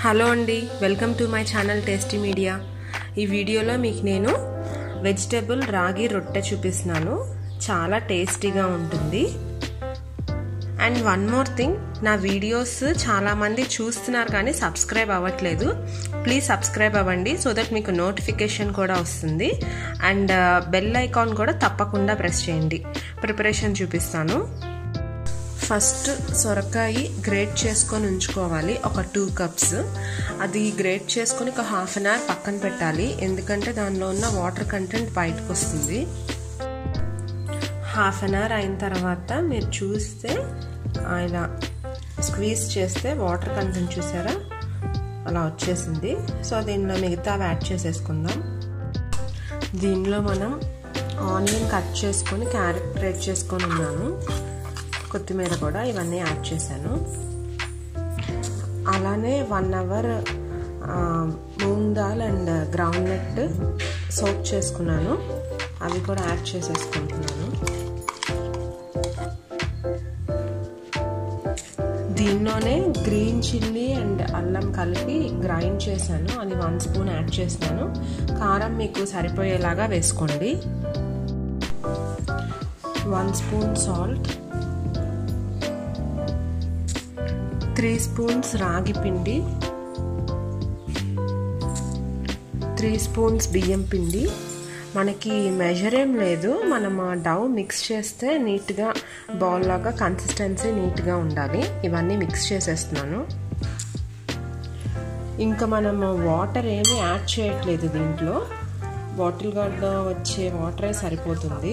hello అండి welcome to my channel tasty media ఈ వీడియోలో మీకు నేను వెజిటేబుల్ రాగి రొట్టె చూపిస్తున్నాను చాలా టేస్టీగా ఉంటుంది అండ్ వన్ మోర్ థింగ్ నా వీడియోస్ చాలామంది చూస్తున్నారు కానీ సబ్స్క్రైబ్ అవ్వట్లేదు ప్లీజ్ సబ్స్క్రైబ్ అవ్వండి సో దట్ మీకు నోటిఫికేషన్ కూడా వస్తుంది అండ్ బెల్ ఐకాన్ కూడా తప్పకుండా ప్రెస్ చేయండి ప్రిపరేషన్ చూపిస్తాను ఫస్ట్ సొరకాయ గ్రేట్ చేసుకొని ఉంచుకోవాలి ఒక టూ కప్స్ అది గ్రేట్ చేసుకొని ఒక హాఫ్ అన్ అవర్ పక్కన పెట్టాలి ఎందుకంటే దానిలో ఉన్న వాటర్ కంటెంట్ బయటకు వస్తుంది హాఫ్ అన్ అవర్ అయిన తర్వాత మీరు చూస్తే ఇలా స్క్వీజ్ చేస్తే వాటర్ కంటెంట్ చూసారా అలా వచ్చేసింది సో దీనిలో మిగతా యాడ్ చేసేసుకుందాం దీనిలో మనం ఆనియన్ కట్ చేసుకొని క్యారెట్ గ్రేట్ చేసుకొని ఉన్నాను కొత్తిమీర కూడా ఇవన్నీ యాడ్ చేశాను అలానే one hour moong dal and groundnut soak చేసుకున్నాను అవి కూడా యాడ్ చేసేసుకుంటున్నాను దీనిలోనే గ్రీన్ చిల్లీ అండ్ అల్లం కలిపి గ్రైండ్ చేశాను అది వన్ స్పూన్ యాడ్ చేసినాను కారం మీకు సరిపోయేలాగా వేసుకోండి one spoon salt three spoons రాగి పిండి త్రీ స్పూన్స్ బియ్యం పిండి మనకి మెజర్ ఏం లేదు మనం డవ్ మిక్స్ చేస్తే నీట్గా బాల్ లాగా కన్సిస్టెన్సీ నీట్గా ఉండాలి ఇవన్నీ మిక్స్ చేసేస్తున్నాను ఇంకా మనము వాటర్ ఏమీ యాడ్ చేయట్లేదు దీంట్లో బాటిల్ గార్డ్లో వచ్చే వాటరే సరిపోతుంది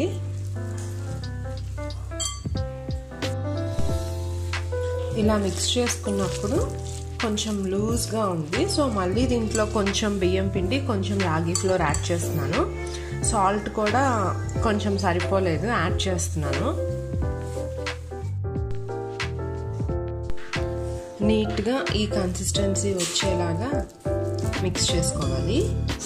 ఇలా మిక్స్ చేసుకున్నప్పుడు కొంచెం లూజ్గా ఉంది సో మళ్ళీ దీంట్లో కొంచెం బియ్యం పిండి కొంచెం రాగి ఫ్లోర్ యాడ్ చేస్తున్నాను సాల్ట్ కూడా కొంచెం సరిపోలేదు యాడ్ చేస్తున్నాను నీట్గా ఈ కన్సిస్టెన్సీ వచ్చేలాగా మిక్స్ చేసుకోవాలి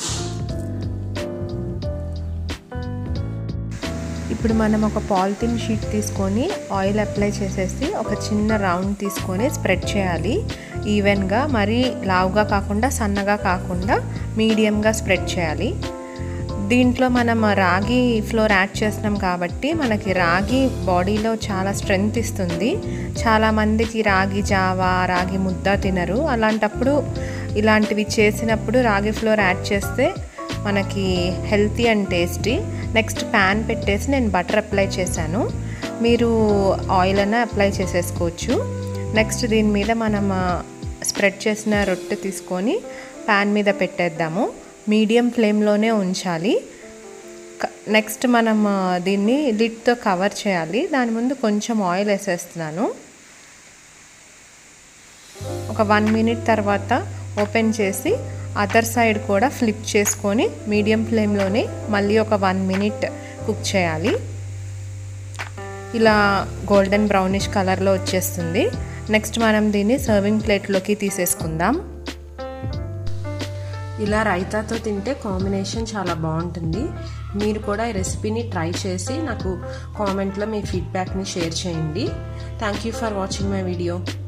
ఇప్పుడు మనం ఒక పాలిథిన్ షీట్ తీసుకొని ఆయిల్ అప్లై చేసేసి ఒక చిన్న రౌండ్ తీసుకొని స్ప్రెడ్ చేయాలి ఈవెన్గా మరీ లావుగా కాకుండా సన్నగా కాకుండా మీడియంగా స్ప్రెడ్ చేయాలి దీంట్లో మనం రాగి ఫ్లోర్ యాడ్ చేస్తున్నాం కాబట్టి మనకి రాగి బాడీలో చాలా స్ట్రెంగ్త్ ఇస్తుంది చాలామందికి రాగి జావా రాగి ముద్ద తినరు అలాంటప్పుడు ఇలాంటివి చేసినప్పుడు రాగి ఫ్లోర్ యాడ్ చేస్తే మనకి healthy and tasty next pan పెట్టేసి నేను బటర్ అప్లై చేశాను మీరు ఆయిల్ అయినా అప్లై చేసేసుకోవచ్చు నెక్స్ట్ దీని మీద మనం స్ప్రెడ్ చేసిన రొట్టె తీసుకొని ప్యాన్ మీద పెట్టేద్దాము మీడియం ఫ్లేమ్లోనే ఉంచాలి నెక్స్ట్ మనం దీన్ని లిడ్తో కవర్ చేయాలి దాని ముందు కొంచెం ఆయిల్ వేసేస్తున్నాను ఒక వన్ మినిట్ తర్వాత ఓపెన్ చేసి అదర్ సైడ్ కూడా ఫ్లిప్ చేసుకొని మీడియం ఫ్లేమ్లోనే మళ్ళీ ఒక వన్ మినిట్ కుక్ చేయాలి ఇలా గోల్డెన్ బ్రౌనిష్ కలర్లో వచ్చేస్తుంది నెక్స్ట్ మనం దీన్ని సర్వింగ్ ప్లేట్లోకి తీసేసుకుందాం ఇలా రైతాతో తింటే కాంబినేషన్ చాలా బాగుంటుంది మీరు కూడా ఈ రెసిపీని ట్రై చేసి నాకు కామెంట్లో మీ ఫీడ్బ్యాక్ని షేర్ చేయండి thank you for watching my video